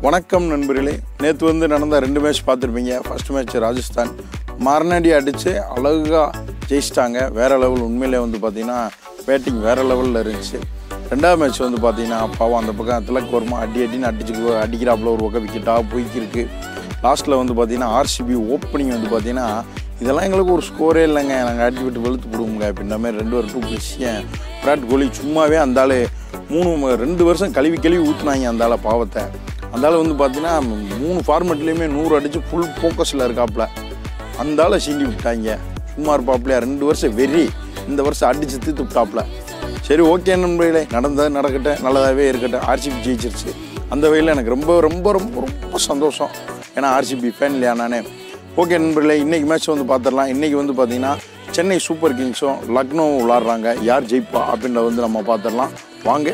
வணக்கம் நண்பர்களே நேற்று வந்து நடந்த ரெண்டு மேட்ச் பார்த்துருப்பீங்க ஃபர்ஸ்ட் மேட்ச் ராஜஸ்தான் மறுநாடி அடித்து அழகாக ஜெயிச்சிட்டாங்க வேறு லெவல் உண்மையிலே வந்து பார்த்தீங்கன்னா பேட்டிங் வேறு லெவலில் இருந்துச்சு ரெண்டாவது மேட்ச் வந்து பார்த்தீங்கன்னா பாவம் அந்த பக்கம் திலக் வர்மா அடி அடின்னு அடிச்சு அடிக்கிறாப்புல ஒரு பக்கம் விக்கெட்டாக போய்க்கிருக்கு லாஸ்ட்டில் வந்து பார்த்தீங்கன்னா ஆர்சிபி ஓப்பனிங் வந்து பார்த்தீங்கன்னா இதெல்லாம் எங்களுக்கு ஒரு ஸ்கோரே இல்லைங்க நாங்கள் அடிச்சு விட்டு வெளுத்து போடுவோங்க அப்படின்ற மாதிரி ரெண்டு ஒரு டூ விஷயம் விராட் கோலி சும்மாவே அந்த ஆள் மூணு ம- ரெண்டு வருஷம் கழுவி கழுவி ஊற்றுனாங்க அந்த ஆளை பாவத்தை அந்த ஆள் வந்து பார்த்தீங்கன்னா மூணு ஃபார்மெட்லேயுமே நூறு அடித்து ஃபுல் ஃபோக்கஸில் இருக்காப்புல அந்த ஆளை சீண்டி விட்டாங்க சும்மா இருப்பாப்லையா ரெண்டு வருஷம் வெறி இந்த வருஷம் அடித்து தீர்த்து விட்டாப்புல சரி ஓகே நண்பர்களே நடந்தது நடக்கட்டும் நல்லதாகவே இருக்கட்டும் ஆர்சிபி ஜெயிச்சிருச்சு அந்த வகையில் எனக்கு ரொம்ப ரொம்ப ரொம்ப ரொம்ப சந்தோஷம் ஏன்னா ஆர்சிபி ஃபேன் இல்லையா நானே ஓகே நண்பர்களே இன்றைக்கி மேட்ச் வந்து பார்த்துடலாம் இன்றைக்கி வந்து பார்த்தீங்கன்னா சென்னை சூப்பர் கிங்ஸும் லக்னோ விளாட்றாங்க யார் ஜெயிப்பா அப்படின்றத வந்து நம்ம பார்த்துடலாம் வாங்க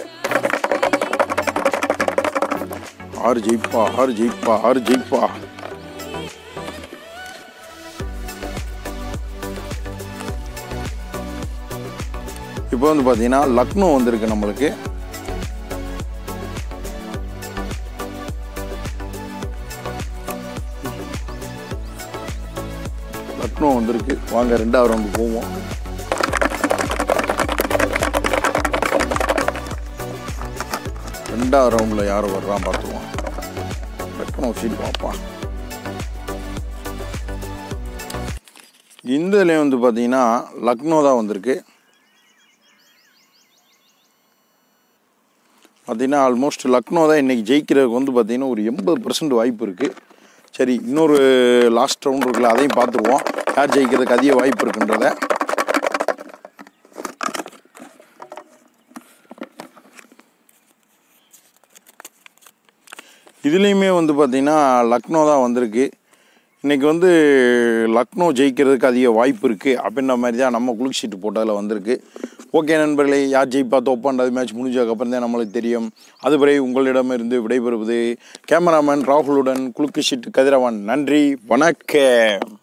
ஆறு ஜெயிப்பா ஆறு ஜெயிப்பா ஆறு ஜெயிப்பா இப்போ வந்து பார்த்தீங்கன்னா லக்னோ வந்திருக்கு நம்மளுக்கு லக்னோ வந்திருக்கு வாங்க ரெண்டாவது ரவுண்டு போவோம் ரெண்டாவது ரவுண்டில் யார் வர்றான் பார்த்துருவோம் லக்னோ சீட் பார்ப்பா இந்த இதுலேயும் வந்து பார்த்தீங்கன்னா லக்னோ தான் வந்திருக்கு பார்த்தீங்கன்னா ஆல்மோஸ்ட் லக்னோ தான் இன்றைக்கி ஜெயிக்கிறதுக்கு வந்து பார்த்தீங்கன்னா ஒரு எண்பது பர்சன்ட் வாய்ப்பு இருக்குது சரி இன்னொரு லாஸ்ட் ரவுண்ட் இருக்குல்ல அதையும் பார்த்துருவோம் யார் ஜெயிக்கிறதுக்கு அதிக வாய்ப்பு இருக்குன்றத இதுலேயுமே வந்து பார்த்திங்கன்னா லக்னோ தான் வந்திருக்கு இன்றைக்கி வந்து லக்னோ ஜெயிக்கிறதுக்கு அதிக வாய்ப்பு இருக்குது அப்படின்ற மாதிரி தான் நம்ம குளிக் ஷீட்டு போட்டதில் வந்திருக்கு ஓகே நண்பர்களே யார் ஜெயிப்பா தோப்பான்றது மேட்ச் முடிஞ்சதுக்கப்புறம் தான் நம்மளுக்கு தெரியும் அதுவரை உங்களிடமிருந்து விடைபெறுவது கேமராமேன் ராகுலுடன் குலுக்கு ஷீட்டு கதிரவன் நன்றி வணக்கம்